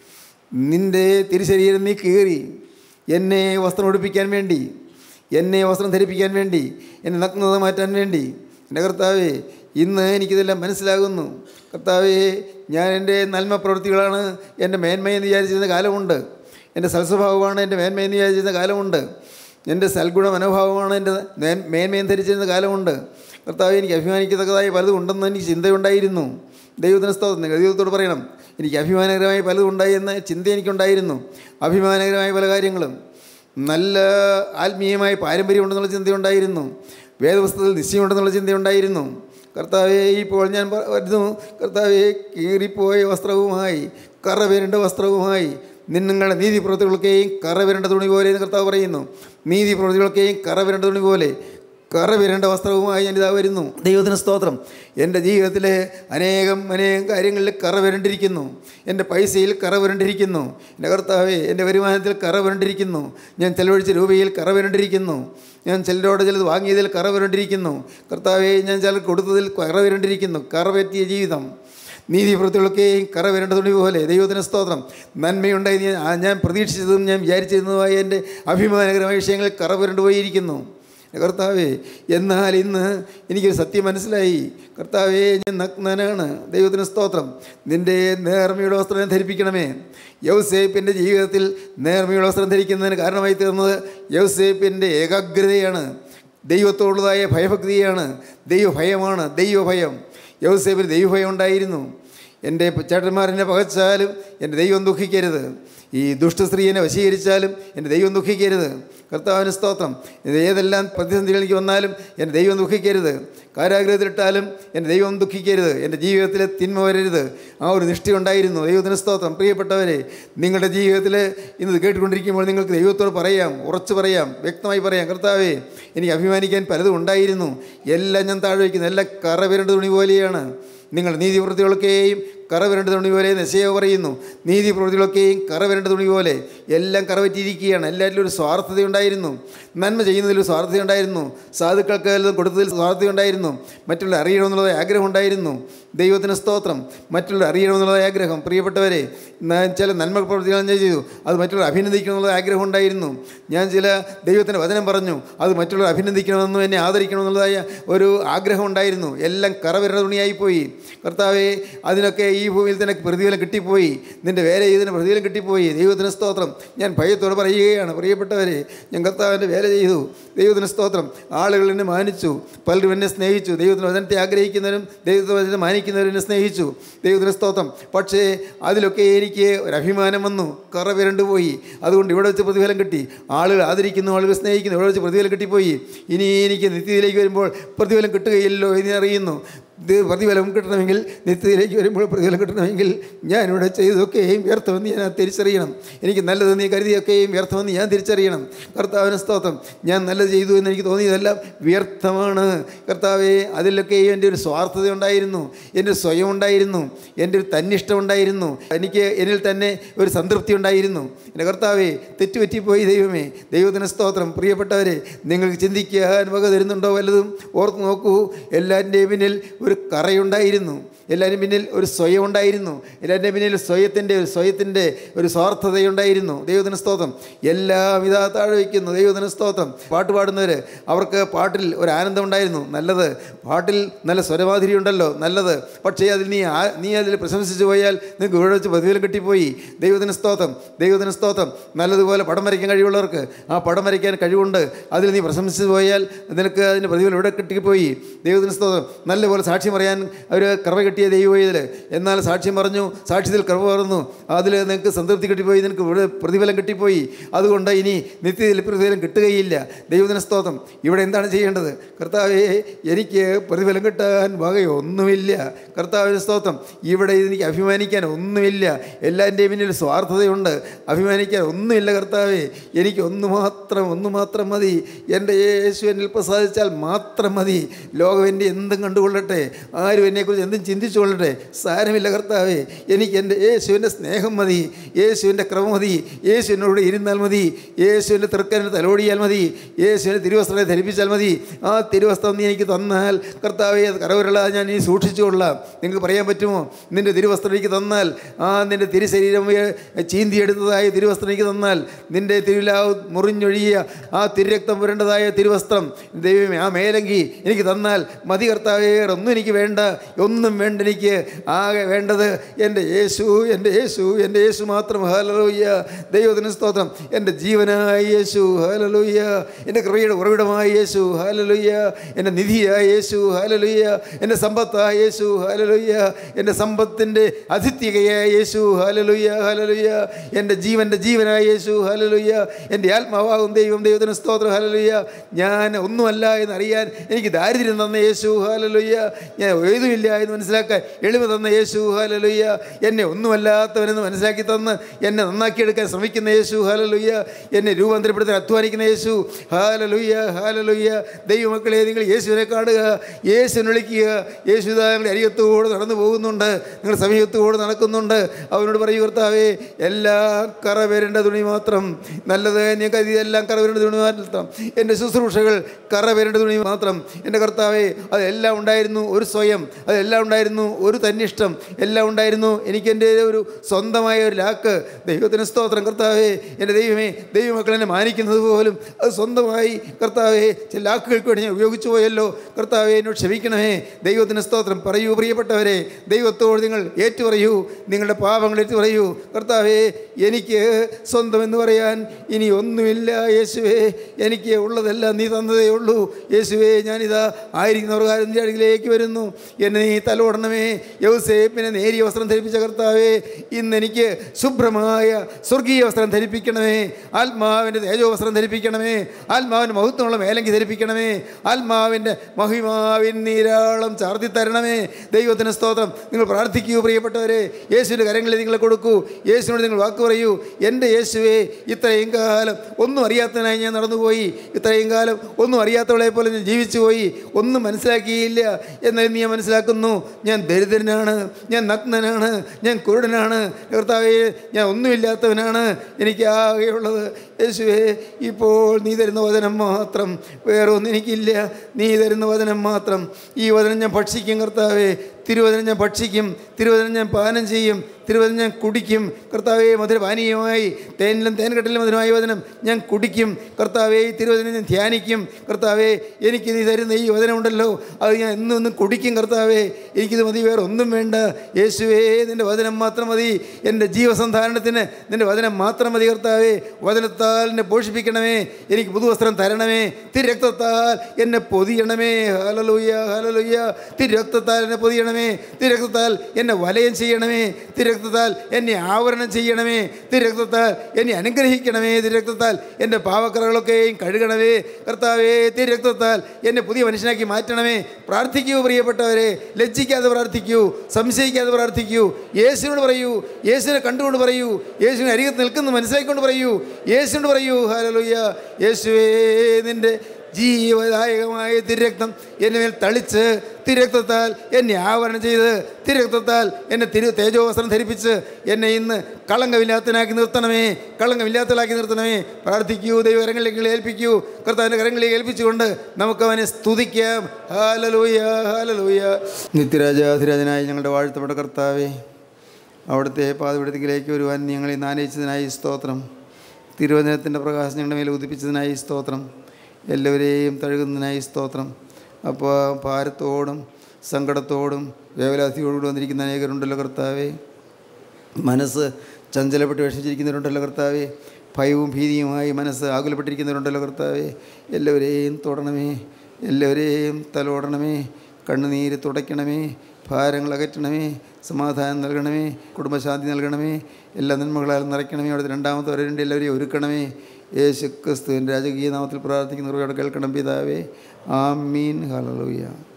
നിൻ്റെ തിരുശരീരം നീ കീറി എന്നെ വസ്ത്രം ഉടുപ്പിക്കാൻ വേണ്ടി എന്നെ വസ്ത്രം ധരിപ്പിക്കാൻ വേണ്ടി എന്നെ നഗ്നത മാറ്റാൻ വേണ്ടി എൻ്റെ കർത്താവേ ഇന്ന് എനിക്കിതെല്ലാം മനസ്സിലാകുന്നു കർത്താവേ ഞാൻ എൻ്റെ നന്മ പ്രവൃത്തികളാണ് എൻ്റെ മേന്മയെന്ന് വിചാരിച്ചിരുന്ന കാലമുണ്ട് എൻ്റെ സൽസ്വഭാവമാണ് എൻ്റെ മേന്മയെന്ന് വിചാരിച്ചിരുന്ന കാലമുണ്ട് എൻ്റെ സൽഗുണ മനോഭാവമാണ് എൻ്റെ മേ- മേന്മയെന്ന് ധരിച്ചിരുന്ന കാലമുണ്ട് കർത്താവ് എനിക്ക് അഭിമാനിക്കത്തക്കതായി പലതും ഉണ്ടെന്ന് എനിക്ക് ചിന്തയുണ്ടായിരുന്നു ദൈവത്തിന് സ്തോത്രം നിങ്ങൾ ദൈവത്തോട് പറയണം എനിക്ക് അഭിമാനകരമായി പലതും ഉണ്ടായി എന്ന ചിന്ത എനിക്കുണ്ടായിരുന്നു അഭിമാനകരമായ പല കാര്യങ്ങളും നല്ല ആത്മീയമായ പാരമ്പര്യമുണ്ടെന്നുള്ള ചിന്തയുണ്ടായിരുന്നു വേദപുസ്തകത്തിൽ നിശ്ചയമുണ്ടെന്നുള്ള ചിന്തയുണ്ടായിരുന്നു കർത്താവെ ഇപ്പോൾ ഞാൻ പ- വരുന്നു കർത്താവെ കീറിപ്പോയ വസ്ത്രവുമായി കറ വരേണ്ട വസ്ത്രവുമായി നിങ്ങളുടെ നീതി പ്രവൃത്തികളൊക്കെയും കറ വരേണ്ട തുണി പോലെ എന്ന് കർത്താവ് പറയുന്നു നീതി പ്രവൃത്തികളൊക്കെയും കറ വരേണ്ട തുണി പോലെ കറ വരേണ്ട വസ്ത്രവുമായി ഞാനിതാ വരുന്നു ദൈവത്തിന് സ്തോത്രം എൻ്റെ ജീവിതത്തിലെ അനേകം അനേകം കാര്യങ്ങളിൽ കറ വരണ്ടിരിക്കുന്നു എൻ്റെ പൈസയിൽ കറ വരണ്ടിരിക്കുന്നു എൻ്റെ കർത്താവെ എൻ്റെ വരുമാനത്തിൽ കറ വരണ്ടിരിക്കുന്നു ഞാൻ ചെലവഴിച്ച രൂപയിൽ കറ വരണ്ടിരിക്കുന്നു ഞാൻ ചിലരോട് ചിലത് വാങ്ങിയതിൽ കറ വരണ്ടിരിക്കുന്നു കർത്താവെ ഞാൻ ചിലർക്ക് കൊടുത്തതിൽ കറ വരണ്ടിരിക്കുന്നു കറ പറ്റിയ ജീവിതം നീതിപ്രവൃത്തികളൊക്കെയും കറ വരേണ്ട തുണി പോലെ ദൈവത്തിന് സ്തോത്രം നന്മയുണ്ടായി ഞാൻ- ആ ഞാൻ പ്രതീക്ഷിച്ചതും ഞാൻ വിചാരിച്ചിരുന്നതുമായ എൻ്റെ അഭിമാനകരമായ വിഷയങ്ങളിൽ കറ വരണ്ടു പോയിരിക്കുന്നു കർത്താവേ എന്നാൽ ഇന്ന് എനിക്കൊരു സത്യം മനസ്സിലായി കർത്താവേ ഞാൻ നഗ്നനാണ് ദൈവത്തിന് സ്തോത്രം നിൻ്റെ നേർമയുടെ വസ്ത്രം ധരിപ്പിക്കണമേ യൗസേപ്പിൻ്റെ ജീവിതത്തിൽ നേർമയുടെ വസ്ത്രം ധരിക്കുന്നതിന് കാരണമായി തീർന്നത് യൗസേപ്പിൻ്റെ ഏകാഗ്രതയാണ് ദൈവത്തോടുള്ളതായ ഭയഭക്തിയാണ് ദൈവഭയമാണ് ദൈവഭയം യൗസേപ്പിന് ദൈവഭയം ഉണ്ടായിരുന്നു എൻ്റെ ചേട്ടന്മാരെന്നെ പകച്ചാലും എൻ്റെ ദൈവം ദുഃഖിക്കരുത് ഈ ദുഷ്ടസ്ത്രീ എന്നെ വശീകരിച്ചാലും എൻ്റെ ദൈവം ദുഃഖിക്കരുത് കർത്താവിന് സ്തോത്രം ഇത് ഏതെല്ലാം പ്രതിസന്ധികൾ എനിക്ക് വന്നാലും എൻ്റെ ദൈവം ദുഃഖിക്കരുത് കാരാഗ്രഹത്തിലിട്ടാലും എൻ്റെ ദൈവം ദുഃഖിക്കരുത് എൻ്റെ ജീവിതത്തിലെ തിന്മ വരരുത് ആ ഒരു നിഷ്ഠ ഉണ്ടായിരുന്നു ദൈവത്തിന് സ്തോത്രം പ്രിയപ്പെട്ടവരെ നിങ്ങളുടെ ജീവിതത്തിൽ ഇന്ന് കേട്ടുകൊണ്ടിരിക്കുമ്പോൾ നിങ്ങൾക്ക് ദൈവത്തോട് പറയാം ഉറച്ചു പറയാം വ്യക്തമായി പറയാം കർത്താവേ എനിക്ക് അഭിമാനിക്കാൻ പലതും ഉണ്ടായിരുന്നു എല്ലാം ഞാൻ താഴെ വയ്ക്കുന്നു എല്ലാം കറ വരേണ്ട തുണി പോലെയാണ് നിങ്ങളുടെ നീതിവൃത്തികളൊക്കെയും കറ വരേണ്ട തുണി പോലെ നിശ്ചയം പറയുന്നു നീതി പ്രവൃത്തികളൊക്കെയും കറ വരേണ്ട തുണി പോലെ എല്ലാം കറവറ്റിയിരിക്കുകയാണ് എല്ലാറ്റിലും ഒരു സ്വാർത്ഥതയുണ്ടായിരുന്നു നന്മ ചെയ്യുന്നതിൽ ഒരു സ്വാർത്ഥതയുണ്ടായിരുന്നു സാധുക്കൾക്ക് വല്ലതും കൊടുത്തതിൽ സ്വാർത്ഥതയുണ്ടായിരുന്നു മറ്റുള്ള അറിയണമെന്നുള്ള ആഗ്രഹം ഉണ്ടായിരുന്നു ദൈവത്തിന് സ്തോത്രം മറ്റുള്ള അറിയണമെന്നുള്ള ആഗ്രഹം പ്രിയപ്പെട്ടവരെ ഞാൻ ചില നന്മ പ്രവർത്തികൾ ഞാൻ ചെയ്തു അത് മറ്റുള്ളവർ അഭിനന്ദിക്കണമെന്നുള്ള ആഗ്രഹം ഉണ്ടായിരുന്നു ഞാൻ ചില ദൈവത്തിൻ്റെ വചനം പറഞ്ഞു അത് മറ്റുള്ളവർ അഭിനന്ദിക്കണമെന്നും എന്നെ ആദരിക്കണമെന്നുള്ളതായ ഒരു ആഗ്രഹം ഉണ്ടായിരുന്നു എല്ലാം കറവരുടെ തുണിയായിപ്പോയി കർത്താവെ അതിനൊക്കെ ഈ ഭൂമിയിൽ തന്നെ പ്രതിഫലം കിട്ടിപ്പോയി നിൻ്റെ വേല ചെയ്തതിന് പ്രതിഫലം കിട്ടിപ്പോയി ദൈവത്തിന് സ്തോത്രം ഞാൻ ഭയത്തോടെ പറയുകയാണ് പ്രിയപ്പെട്ടവരെ ഞാൻ കർത്താവിൻ്റെ വേല ചെയ്തു ദൈവത്തിന് സ്തോത്രം ആളുകൾ എന്നെ മാനിച്ചു പലരും എന്നെ സ്നേഹിച്ചു ദൈവത്തിന് വചനത്തെ ആഗ്രഹിക്കുന്നവരും ദൈവത്തിന് വചനം മാനിക്കുന്നവരും എന്നെ സ്നേഹിച്ചു ദൈവത്തിന് സ്തോത്രം പക്ഷേ അതിലൊക്കെ എനിക്ക് ഒരു അഭിമാനം വന്നു കറ വിരണ്ടു പോയി അതുകൊണ്ട് ഇവിടെ വെച്ച് പ്രതിഫലം കിട്ടി ആളുകൾ ആദരിക്കുന്നു ആളുകൾ സ്നേഹിക്കുന്നു ഇവിടെ വെച്ച് പ്രതിഫലം കിട്ടിപ്പോയി ഇനി എനിക്ക് നിത്യത്തിലേക്ക് വരുമ്പോൾ പ്രതിഫലം കിട്ടുകയില്ലല്ലോ എന്ന് ഞാൻ അറിയുന്നു ഇത് പ്രതിഫലം കിട്ടണമെങ്കിൽ നിത്യത്തിലേക്ക് വരുമ്പോൾ പ്രതിഫലം കിട്ടണമെങ്കിൽ ഞാനിവിടെ ചെയ്തതൊക്കെയും വ്യർത്ഥമെന്ന് ഞാൻ തിരിച്ചറിയണം എനിക്ക് നല്ലത് നീ കരുതിയൊക്കെയും വ്യർത്ഥമെന്ന് ഞാൻ തിരിച്ചറിയണം കർത്താവിന് സ്തോത്രം ഞാൻ നല്ലത് ചെയ്തു എന്ന് എനിക്ക് തോന്നിയതെല്ലാം വ്യർത്ഥമാണ് കർത്താവെ അതിലൊക്കെയും എൻ്റെ ഒരു സ്വാർത്ഥത ഉണ്ടായിരുന്നു എൻ്റെ ഒരു സ്വയം ഉണ്ടായിരുന്നു എൻ്റെ ഒരു തന്നിഷ്ടം ഉണ്ടായിരുന്നു എനിക്ക് എന്നിൽ തന്നെ ഒരു സംതൃപ്തി ഉണ്ടായിരുന്നു എൻ്റെ കർത്താവെ തെറ്റുപറ്റിപ്പോയി ദൈവമേ ദൈവത്തിന് സ്തോത്രം പ്രിയപ്പെട്ടവരെ നിങ്ങൾക്ക് ചിന്തിക്കാൻ വക തരുന്നുണ്ടോ വല്ലതും ഓർത്ത് നോക്കൂ എല്ലാറ്റിൻ്റെയും പിന്നിൽ ഒരു കറയുണ്ടായിരുന്നു എല്ലാവരും പിന്നിൽ ഒരു സ്വയം ഉണ്ടായിരുന്നു എല്ലാവരുടെയും പിന്നിൽ സ്വയത്തിൻ്റെ ഒരു സ്വയത്തിൻ്റെ ഒരു സ്വാർത്ഥതയുണ്ടായിരുന്നു ദൈവത്തിന് സ്തോത്രം എല്ലാം ഇതാ താഴെ വയ്ക്കുന്നു ദൈവത്തിന് സ്തോത്രം പാട്ട് പാടുന്നവർ അവർക്ക് പാട്ടിൽ ഒരു ആനന്ദം ഉണ്ടായിരുന്നു നല്ലത് പാട്ടിൽ നല്ല സ്വരമാതിരി ഉണ്ടല്ലോ നല്ലത് പക്ഷേ അതിൽ നീ ആ നീ അതിൽ പ്രശംസിച്ചു പോയാൽ നിങ്ങൾക്ക് ഇവിടെ വെച്ച് പ്രതിഫലം കിട്ടിപ്പോയി ദൈവത്തിന് സ്തോത്രം ദൈവത്തിന് സ്തോത്രം നല്ലതുപോലെ പടം വരയ്ക്കാൻ കഴിവുള്ളവർക്ക് ആ പടം വരയ്ക്കാൻ കഴിവുണ്ട് അതിൽ നീ പ്രശംസിച്ചു പോയാൽ നിനക്ക് അതിൻ്റെ പ്രതിഫലം ഇവിടെ കിട്ടിപ്പോയി ദൈവത്തിന് സ്തോത്രം നല്ലപോലെ സാക്ഷ്യം പറയാൻ ഒരു കറവ കിട്ടിയ ദൈവം ഇതിൽ എന്നാൽ സാക്ഷ്യം പറഞ്ഞു സാക്ഷ്യത്തിൽ കറവ പറഞ്ഞു അതിൽ നിനക്ക് സംതൃപ്തി കിട്ടിപ്പോയി നിനക്ക് ഇവിടെ പ്രതിഫലം കിട്ടിപ്പോയി അതുകൊണ്ട് ഇനി നിത്യത്തിൽ പ്രതിഫലം കിട്ടുകയില്ല ദൈവത്തിന് സ്തോത്രം ഇവിടെ എന്താണ് ചെയ്യേണ്ടത് കർത്താവേ എനിക്ക് പ്രതിഫലം കിട്ടാൻ വകയൊന്നുമില്ല കർത്താവിന് സ്തോത്രം ഇവിടെ എനിക്ക് അഭിമാനിക്കാൻ ഒന്നുമില്ല എല്ലാൻ്റെയും പിന്നിൽ സ്വാർത്ഥതയുണ്ട് അഭിമാനിക്കാൻ ഒന്നുമില്ല കർത്താവേ എനിക്ക് ഒന്ന് മാത്രം ഒന്ന് മാത്രം മതി എൻ്റെ യേശു എന്നിൽ പ്രസാദിച്ചാൽ മാത്രം മതി ലോകം എൻ്റെ എന്തും കണ്ടുകൊള്ളട്ടെ ആരും എന്നെക്കുറിച്ച് എന്തും ചിന്തിച്ചു കൊള്ളട്ടെ സാരമില്ല കർത്താവേ എനിക്ക് എൻ്റെ യേശുവിൻ്റെ സ്നേഹം മതി യേശുവിൻ്റെ ക്രമം മതി യേശു എന്നോട് ഇരുന്നാൽ മതി യേശുവിൻ്റെ തൃക്കനെ തലോടിയാൽ മതി യേശുവിൻ്റെ തിരുവസ്ത്രത്തെ ധരിപ്പിച്ചാൽ മതി ആ തിരുവസ്ത്രം നീ എനിക്ക് തന്നാൽ കർത്താവെ അത് കറവരുള്ളതാ ഞാൻ ഇനി സൂക്ഷിച്ചുകൊള്ളാം നിങ്ങൾക്ക് പറയാൻ പറ്റുമോ നിൻ്റെ തിരുവസ്ത്രം എനിക്ക് തന്നാൽ ആ നിൻ്റെ തിരുശരീരം ഏ, ചീന്തിയെടുത്തതായ തിരുവസ്ത്രം എനിക്ക് തന്നാൽ നിൻ്റെ തിരുലാവ് മുറിഞ്ഞൊഴിയ ആ തിരുരക്തം പുരേണ്ടതായ തിരുവസ്ത്രം ദൈവമേ ആ മേലങ്കി എനിക്ക് തന്നാൽ മതി കർത്താവേ വേറെ ഒന്നും എനിക്ക് വേണ്ട ഒന്നും വേണ്ട എനിക്ക് ആകെ വേണ്ടത് എൻ്റെ യേശു എൻ്റെ യേശു എൻ്റെ യേശു മാത്രം ഹാലലൂയ്യ ദൈവത്തിന് സ്തോത്രം എൻ്റെ ജീവനായ യേശു ഹാലലൂയ്യ എൻ്റെ കൃപയുടെ ഉറവിടമായ യേശു ഹാലലൂയ്യ എൻ്റെ നിധിയായ യേശു ഹാലലൂയ്യ എൻ്റെ സമ്പത്തായ യേശു ഹാലലൂയ്യ എൻ്റെ സമ്പത്തിൻ്റെ അതിഥ്യകയായ യേശു ഹാലലൂയ്യ ഹാലലൂയ്യ എൻ്റെ ജീവൻ്റെ ജീവനായ യേശു ഹാലലൂയ്യ എൻ്റെ ആത്മാവാകും ദൈവം ദൈവത്തിന് സ്തോത്രം ഹാലലൂയ്യ ഞാൻ ഒന്നുമല്ല എന്നറിയാൻ എനിക്ക് ദാരിദ്ര്യം തന്ന യേശു ഹാലലൂയ്യ ഞാൻ ഏതുമില്ല എന്ന് മനസ്സിലാക്കാൻ എളിമ തന്ന യേശു ഹാലലൂയ്യ എന്നെ ഒന്നുമല്ലാത്തവനെന്ന് മനസ്സിലാക്കി തന്ന് എന്നെ നന്നാക്കിയെടുക്കാൻ ശ്രമിക്കുന്ന യേശു ഹാലലൂയ്യ എന്നെ രൂപാന്തരപ്പെടുത്താൻ അധ്വാനിക്കുന്ന യേശു ഹാലലൂയ്യ ഹാലലൂയ്യ ദൈവമക്കളെ നിങ്ങൾ യേശുവിനെ കാണുക യേശുവിനെ വിളിക്കുക യേശു ഇതാ നിങ്ങളുടെ അരികത്തോട് നടന്നു പോകുന്നുണ്ട് നിങ്ങളുടെ സമീപത്തോട് നടക്കുന്നുണ്ട് അവനോട് പറയൂ കർത്താവേ എല്ലാം കറ വരേണ്ട തുണി മാത്രം നല്ലത് ഞാൻ കരുതിയതെല്ലാം കറ വരേണ്ട തുണി മാത്രം എൻ്റെ ശുശ്രൂഷകൾ കറ വരേണ്ട തുണി മാത്രം എൻ്റെ കർത്താവേ അതെല്ലാം ഉണ്ടായിരുന്നു ഒരു സ്വയം അതെല്ലാം ഉണ്ടായിരുന്നു ഒരു തന്നിഷ്ടം എല്ലാം ഉണ്ടായിരുന്നു എനിക്ക് എൻ്റെ ഒരു സ്വന്തമായ ഒരു ലാക്ക് ദൈവത്തിന് സ്തോത്രം കർത്താവേ എൻ്റെ ദൈവമേ ദൈവമക്കൾ എന്നെ മാനിക്കുന്നത് പോലും അത് സ്വന്തമായി കർത്താവേ ചില ലാക്കുകൾക്ക് വേണ്ടി ഞാൻ ഉപയോഗിച്ചു പോയല്ലോ കർത്താവേ എന്നോട് ക്ഷമിക്കണമേ ദൈവത്തിന് സ്തോത്രം പറയൂ പ്രിയപ്പെട്ടവരെ ദൈവത്തോട് നിങ്ങൾ ഏറ്റുപറയൂ നിങ്ങളുടെ പാപങ്ങൾ ഏറ്റു പറയൂ കർത്താവേ എനിക്ക് സ്വന്തം എന്ന് പറയാൻ ഇനി ഒന്നുമില്ല യേശുവേ എനിക്ക് ഉള്ളതെല്ലാം നീ തന്നതേ ഉള്ളൂ യേശുവേ ഞാനിതാ ആയിരിക്കുന്നവർക്കാരൻ്റെ അടിയിലേക്ക് വരുന്നു എന്നെ നീ തലോടണമേ യൗസേപ്പിനെ നേരിയ വസ്ത്രം ധരിപ്പിച്ച കർത്താവേ ഇന്ന് എനിക്ക് ശുഭ്രമായ സ്വർഗീയ വസ്ത്രം ധരിപ്പിക്കണമേ ആത്മാവിൻ്റെ തേജോ വസ്ത്രം ധരിപ്പിക്കണമേ ആത്മാവിൻ്റെ മഹത്വമുള്ള മേലങ്കി ധരിപ്പിക്കണമേ ആത്മാവിൻ്റെ മഹിമാവിൻ നീരാളം ചാർത്തി തരണമേ ദൈവത്തിന് സ്തോത്രം നിങ്ങൾ പ്രാർത്ഥിക്കൂ പ്രിയപ്പെട്ടവരെ യേശുവിൻ്റെ കരങ്ങളിൽ നിങ്ങൾ കൊടുക്കൂ യേശുവിനോട് നിങ്ങൾ വാക്ക് പറയൂ എൻ്റെ യേശുവേ ഇത്രയും കാലം ഒന്നും അറിയാത്തതിനായി ഞാൻ നടന്നുപോയി ഇത്രയും കാലം ഒന്നും അറിയാത്തവളെ പോലെ ഞാൻ ജീവിച്ചു പോയി ഒന്നും മനസ്സിലാക്കിയില്ല എന്നാൽ നീ മനസ്സിലാക്കുന്നു ഞാൻ ദരിദ്രനാണ് ഞാൻ നഗ്നനാണ് ഞാൻ കുരുടനാണ് കർത്താവേ ഞാൻ ഒന്നുമില്ലാത്തവനാണ് എനിക്ക് ആകെയുള്ളത് യേശുവേ ഇപ്പോൾ നീ തരുന്ന വചനം മാത്രം വേറെ ഒന്നും എനിക്കില്ല നീ തരുന്ന വചനം മാത്രം ഈ വചനം ഞാൻ ഭക്ഷിക്കും കർത്താവേ തിരുവചനം ഞാൻ ഭക്ഷിക്കും തിരുവചനം ഞാൻ പാനം ചെയ്യും തിരുവചനം ഞാൻ കുടിക്കും കർത്താവേ മധുരപാനീയമായി തേനിലും തേൻകട്ടിലും മധുരമായ വചനം ഞാൻ കുടിക്കും കർത്താവേ ഈ തിരുവചനം ഞാൻ ധ്യാനിക്കും കർത്താവേ എനിക്ക് നീ തരുന്ന ഈ വചനമുണ്ടല്ലോ അത് ഞാൻ എന്നും ഒന്നും കുടിക്കും കർത്താവേ എനിക്കിത് മതി വേറെ ഒന്നും വേണ്ട യേശുവേ നിൻ്റെ വചനം മാത്രം മതി എൻ്റെ ജീവസന്ധാരണത്തിന് നിൻ്റെ വചനം മാത്രം മതി കർത്താവേ വചനത്താൽ എന്നെ പോഷിപ്പിക്കണമേ എനിക്ക് പുതുവസ്ത്രം തരണമേ തിരക്തത്താൽ എന്നെ പൊതിയണമേ ഹലലുയ്യ ഹലലുയ്യ തിരക്തത്താൽ എന്നെ പൊതിയണമേ തിരക്തത്താൽ എന്നെ വലയം ചെയ്യണമേ തിരക്തത്താൽ എന്നെ ആവരണം ചെയ്യണമേ തിരക്തത്താൽ എന്നെ അനുഗ്രഹിക്കണമേ തിരക്തത്താൽ എൻ്റെ പാവക്കറകളൊക്കെയും കഴുകണമേ കർത്താവേ തിരക്തത്താൽ എന്നെ പുതിയ മനുഷ്യനാക്കി മാറ്റണമേ പ്രാർത്ഥിക്കൂ പ്രിയപ്പെട്ടവരെ ലജ്ജിക്കാതെ പ്രാർത്ഥിക്കൂ സംശയിക്കാതെ പ്രാർത്ഥിക്കൂ യേശുവിനോട് പറയൂ യേശുവിനെ കണ്ടുകൊണ്ട് പറയൂ യേശുവിനെ അരികത്ത് നിൽക്കുന്നു മനസ്സിലാക്കിക്കൊണ്ട് പറയൂ യേശുവിനോട് പറയൂ ഹാലലുയ്യ യേശുവേ നിൻ്റെ ജീവദായകമായ തിരക്തം എന്നെ മേൽ തളിച്ച് തിരക്തത്താൽ എന്നെ ആവരണം ചെയ്ത് തിരക്തത്താൽ എന്നെ തിരു തേജോവസ്ത്രം ധരിപ്പിച്ച് എന്നെ ഇന്ന് കളങ്കമില്ലാത്തനാക്കി നിർത്തണമേ കളങ്കമില്ലാത്തലാക്കി നിർത്തണമേ പ്രാർത്ഥിക്കൂ ദൈവകരങ്ങളിലേക്ക് ഏൽപ്പിക്കൂ കർത്താവിൻ്റെ കരങ്ങളിലേക്ക് ഏൽപ്പിച്ചുകൊണ്ട് നമുക്കവനെ സ്തുതിക്കാം ഹാലലൂയ ഹാലലൂയ നിത്യരാജാധിരാജനായ ഞങ്ങളുടെ വാഴ്ത്തപ്പെട്ട കർത്താവേ അവിടുത്തെ പാതപിടത്തിലേക്ക് വരുവാൻ ഞങ്ങളെ നാനയിച്ചതിനായി സ്തോത്രം തിരുവചനത്തിൻ്റെ പ്രകാശം ഞങ്ങളുടെ മേലെ ഉദിപ്പിച്ചതിനായി സ്തോത്രം എല്ലാവരെയും തഴുകുന്നതിനായി സ്തോത്രം അപ്പോൾ ഭാരത്തോടും സങ്കടത്തോടും വേവലാതിയോടുകൂടി വന്നിരിക്കുന്ന അനേകരുണ്ടല്ലോ കർത്താവേ മനസ്സ് ചഞ്ചലപ്പെട്ട് വിഷമിച്ചിരിക്കുന്നവരുണ്ടല്ലോ കർത്താവേ ഭയവും ഭീതിയുമായി മനസ്സ് ആകുലപ്പെട്ടിരിക്കുന്നവരുണ്ടല്ലോ കർത്താവേ എല്ലാവരെയും തൊടണമേ എല്ലാവരെയും തലോടണമേ കണ്ണുനീര് തുടയ്ക്കണമേ ഭാരങ്ങൾ അകറ്റണമേ സമാധാനം നൽകണമേ കുടുംബശാന്തി നൽകണമേ എല്ലാ നന്മകളാലും നിറയ്ക്കണമേ അവിടുത്തെ രണ്ടാമത്തെ വരേണ്ടി എല്ലാവരെയും ഒരുക്കണമേ യേശു ക്രിസ്തുവിൻ്റെ രാജകീയ നാമത്തിൽ പ്രാർത്ഥിക്കുന്നവരോട് കേൾക്കണം പിതാവേ ആമീൻ ഹലലൂയ